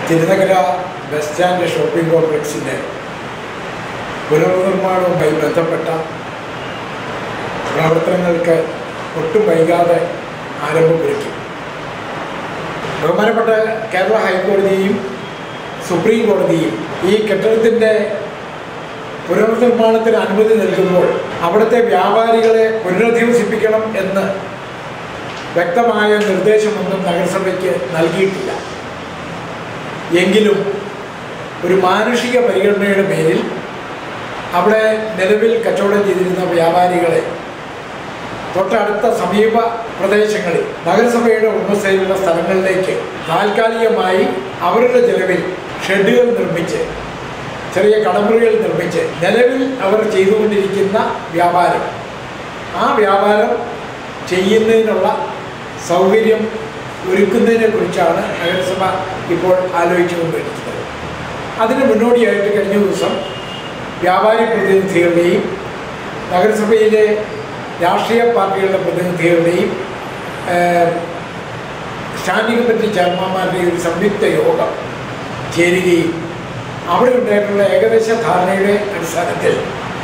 തിരുനഗര bus stand shopping കോംപ്ലക്സിൻ്റെ പുനർനിർമ്മാണവുമായി ബന്ധപ്പെട്ട പ്രവർത്തനങ്ങൾക്ക് ഒട്ടും വൈകാതെ ആരംഭം കുറിക്കും ബഹുമാനപ്പെട്ട കേരള ഹൈക്കോടതിയും സുപ്രീം കോടതിയും ഈ കെട്ടിടത്തിൻ്റെ പുനർനിർമ്മാണത്തിന് അനുമതി നൽകുമ്പോൾ അവിടുത്തെ വ്യാപാരികളെ പുനരധിവസിപ്പിക്കണം എന്ന് വ്യക്തമായ നിർദ്ദേശമൊന്നും നഗരസഭയ്ക്ക് നൽകിയിട്ടില്ല എങ്കിലും ഒരു മാനുഷിക പരിഗണനയുടെ പേരിൽ അവിടെ നിലവിൽ കച്ചവടം ചെയ്തിരുന്ന വ്യാപാരികളെ തൊട്ടടുത്ത സമീപ പ്രദേശങ്ങളിൽ നഗരസഭയുടെ ഉടമസ്ഥയിലുള്ള സ്ഥലങ്ങളിലേക്ക് താൽക്കാലികമായി അവരുടെ ചെലവിൽ ഷെഡുകൾ നിർമ്മിച്ച് ചെറിയ കടമുറികൾ നിർമ്മിച്ച് നിലവിൽ അവർ ചെയ്തുകൊണ്ടിരിക്കുന്ന വ്യാപാരം ആ വ്യാപാരം ചെയ്യുന്നതിനുള്ള സൗകര്യം ഒരുക്കുന്നതിനെ കുറിച്ചാണ് നഗരസഭ ഇപ്പോൾ ആലോചിച്ചുകൊണ്ടിരിക്കുന്നത് അതിന് മുന്നോടിയായിട്ട് കഴിഞ്ഞ ദിവസം വ്യാപാരി പ്രതിനിധികളുടെയും നഗരസഭയിലെ രാഷ്ട്രീയ പാർട്ടികളുടെ പ്രതിനിധികളുടെയും ഏഹ്, സ്റ്റാൻഡിംഗ് കമ്മിറ്റി ചെയർമാന്മാരുടെയും ഒരു സംയുക്ത യോഗം ചേരുകയും അവിടെ ഉണ്ടായിട്ടുള്ള ഏകദേശ ധാരണയുടെ അടിസ്ഥാനത്തിൽ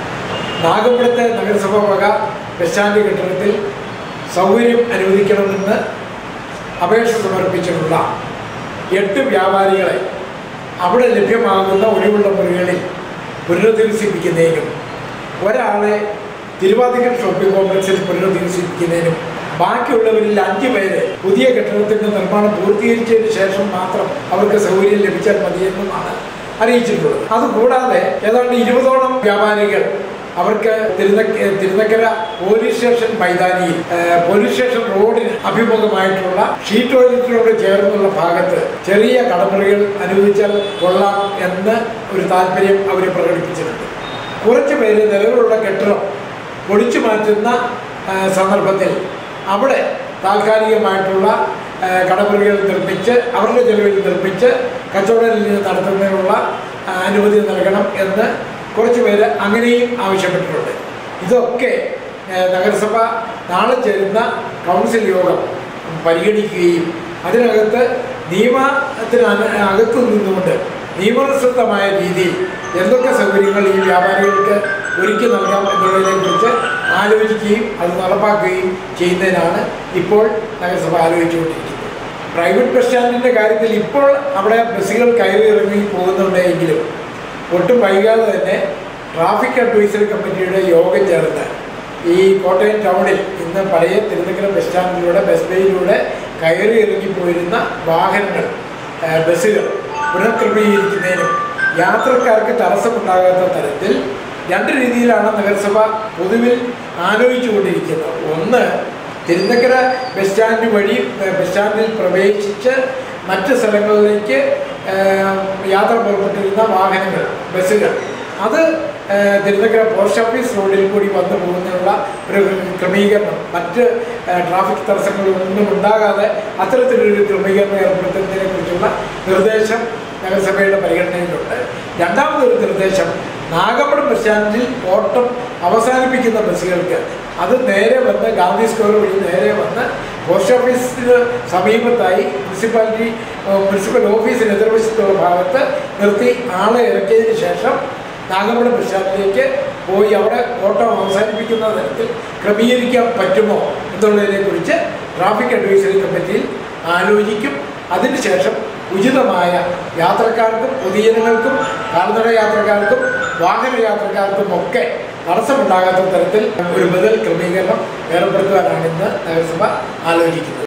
നാഗപുരത്തെ നഗരസഭ വക ബസ് സ്റ്റാൻഡ് കെട്ടിടത്തിൽ സൗകര്യം അനുവദിക്കണമെന്ന് അപേക്ഷ സമർപ്പിച്ചിട്ടുള്ള എട്ട് വ്യാപാരികളെ അവിടെ ലഭ്യമാകുന്ന ഒഴിവുള്ള മുറികളിൽ പുനരധിവസിപ്പിക്കുന്നതിനും ഒരാളെ തിരുവാതിക്കൽ ഷോപ്പിംഗ് കോംപ്ലക്സിൽ പുനരധിവസിപ്പിക്കുന്നതിനും ബാക്കിയുള്ളവരിൽ അഞ്ച് പേര് പുതിയ കെട്ടിടത്തിൻ്റെ നിർമ്മാണം പൂർത്തീകരിച്ചതിന് ശേഷം മാത്രം അവർക്ക് സൗകര്യം ലഭിച്ചാൽ മതിയെന്നുമാണ് അറിയിച്ചിട്ടുള്ളത് അതുകൂടാതെ ഏതാണ്ട് ഇരുപതോളം വ്യാപാരികൾ അവർക്ക് തിരുനക്ക തിരുനക്കര പോലീസ് സ്റ്റേഷൻ മൈതാനിയിൽ ഏഹ്, പോലീസ് സ്റ്റേഷൻ റോഡിന് അഭിമുഖമായിട്ടുള്ള ഷീറ്റ് ടോയ്ലറ്റിനോട് ചേർന്നുള്ള ഭാഗത്ത് ചെറിയ കടമുറികൾ അനുവദിച്ചാൽ കൊള്ളാം എന്ന് ഒരു താല്പര്യം അവർ പ്രകടിപ്പിച്ചിട്ടുണ്ട് കുറച്ച് പേര് നിലവിലുള്ള കെട്ടിടം പൊളിച്ചു മാറ്റുന്ന ആ, സന്ദർഭത്തിൽ അവിടെ താൽക്കാലികമായിട്ടുള്ള ആ, കടമുറികൾ നിർമ്മിച്ച് അവരുടെ ചെലവിൽ നിർമ്മിച്ച് കച്ചവടം നടത്തുന്നതിനുള്ള ആ, അനുമതി നൽകണം എന്ന് കുറച്ച് പേര് അങ്ങനെയും ആവശ്യപ്പെട്ടിട്ടുണ്ട് ഇതൊക്കെ ആ, നഗരസഭ നാളെ ചേരുന്ന കൗൺസിൽ യോഗം പരിഗണിക്കുകയും അതിനകത്ത് നിയമത്തിന് അന- അകത്തു നിന്നുകൊണ്ട് നിയമാനുസൃതമായ രീതിയിൽ എന്തൊക്കെ സൗകര്യങ്ങൾ ഈ വ്യാപാരികൾക്ക് ഒരുക്കി നൽകാം എന്നുള്ളതിനെക്കുറിച്ച് ആലോചിക്കുകയും അത് നടപ്പാക്കുകയും ചെയ്യുന്നതിനാണ് ഇപ്പോൾ നഗരസഭ ആലോചിച്ചുകൊണ്ടിരിക്കുന്നത് പ്രൈവറ്റ് ബസ് സ്റ്റാൻഡിൻ്റെ കാര്യത്തിൽ ഇപ്പോൾ അവിടെ ബസ്സുകൾ കയറി ഇറങ്ങി പോകുന്നുണ്ട് എങ്കിലും ഒട്ടും വൈകാതെ തന്നെ ട്രാഫിക് അഡ്വൈസറി കമ്മിറ്റിയുടെ യോഗം ചേർന്ന് ഈ കോട്ടയം ടൗണിൽ ഇന്ന് പഴയ തിരുനക്കര ബസ് സ്റ്റാൻഡിലൂടെ ബസ് ബേയിലൂടെ കയറി ഇറങ്ങി പോയിരുന്ന വാഹനങ്ങൾ ആ, ബസ്സുകൾ പുനഃക്രമീകരിക്കുന്നതിനും യാത്രക്കാർക്ക് തടസ്സമുണ്ടാകാത്ത തരത്തിൽ രണ്ട് രീതിയിലാണ് നഗരസഭ പൊതുവിൽ ആലോചിച്ചുകൊണ്ടിരിക്കുന്നത് ഒന്ന് തിരുനക്കര ബസ് സ്റ്റാൻഡ് വഴി ഏഹ്, ബസ് സ്റ്റാൻഡിൽ പ്രവേശിച്ച് മറ്റ് സ്ഥലങ്ങളിലേക്ക് ഏഹ്, യാത്ര പുറപ്പെട്ടിരുന്ന വാഹനങ്ങൾ ബസ്സുകൾ അത് ഏഹ്, തിരുനക്കര പോസ്റ്റ് ഓഫീസ് റോഡിൽ കൂടി വന്നു പോകുന്നതിനുള്ള ഒരു ക്രമീകരണം മറ്റ് ഏഹ്, ട്രാഫിക് തടസ്സങ്ങളൊന്നും ഉണ്ടാകാതെ അത്തരത്തിലൊരു ക്രമീകരണം ഏർപ്പെടുത്തുന്നതിനെ കുറിച്ചുള്ള നിർദ്ദേശം നഗരസഭയുടെ പരിഗണനയിലുണ്ട് രണ്ടാമതൊരു നിർദ്ദേശം നാഗപ്പടം ബസ് സ്റ്റാൻഡിൽ ഓട്ടം അവസാനിപ്പിക്കുന്ന ബസ്സുകൾക്ക് അത് നേരെ വന്ന് ഗാന്ധി സ്ക്വയർ വഴി നേരെ വന്ന് പോസ്റ്റ് ഓഫീസിന് സമീപത്തായി മുനിസിപ്പാലിറ്റി ഏഹ്, മുനിസിപ്പൽ ഓഫീസിന് എതിർവശത്തുള്ള ഭാഗത്ത് നിർത്തി ആളെ ഇറക്കിയതിന് ശേഷം നാഗപ്പടം ബസ് സ്റ്റാൻഡിലേക്ക് പോയി അവിടെ ഓട്ടം അവസാനിപ്പിക്കുന്ന തരത്തിൽ ക്രമീകരിക്കാൻ പറ്റുമോ എന്നുള്ളതിനെക്കുറിച്ച് ട്രാഫിക് അഡ്വൈസറി കമ്മിറ്റിയിൽ ആലോചിക്കും അതിനുശേഷം ഉചിതമായ യാത്രക്കാർക്കും പൊതുജനങ്ങൾക്കും കാൽനട യാത്രക്കാർക്കും വാഹന യാത്രക്കാർക്കും ഒക്കെ തടസ്സമുണ്ടാകാത്ത തരത്തിൽ ഒരു ബദൽ ക്രമീകരണം ഏർപ്പെടുത്തുവാനാണ് ഇന്ന് നഗരസഭ ആലോചിക്കുന്നത്